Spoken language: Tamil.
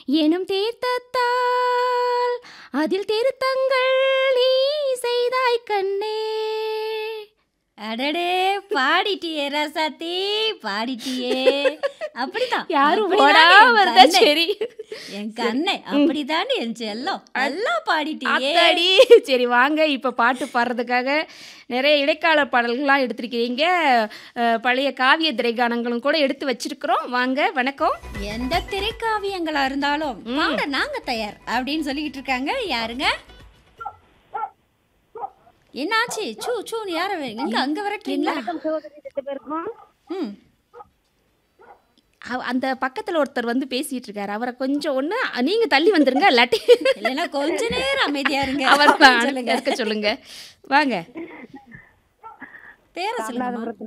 எனும் தீர்த்தத்தால் அதில் திருத்தங்கள் நீ செய்தாய் கண்ணே அடடே பாடிட்டியே ரசாத்தி பாடிட்டியே அப்படிதான் யாரும் அப்படிதானே போடா என் வருதா கண்ணே. சரி என் கண்ணே அப்படிதானே என் செல்லம் நல்லா பாடிட்டியே அத்தாடி சரி வாங்க இப்போ பாட்டு பாடுறதுக்காக நிறைய இடைக்கால பாடல்கள்லாம் எடுத்திருக்கிறீங்க அஹ், பழைய காவிய திரைகானங்களும் கூட எடுத்து வச்சிருக்கிறோம் வாங்க வணக்கம் எந்த திரைக்காவியங்களா இருந்தாலும் பாட நாங்க தயார் அப்படின்னு சொல்லிக்கிட்டு இருக்காங்க யாருங்க என்னாச்சு சூ சூன்னு யார எங்க அங்க வரட்டீங்களா ம் அவ- அந்த பக்கத்தில் ஒருத்தர் வந்து பேசிட்டு இருக்காரு அவரை கொஞ்சம் ஒன்று நீங்க தள்ளி வந்துருங்க இல்லாட்டி இல்லைன்னா கொஞ்ச நேரம் அமைதியா இருங்க அவர் அப்படின்னு சொல்லுங்க இருக்க சொல்லுங்க வாங்க பேரை சொல்லுங்க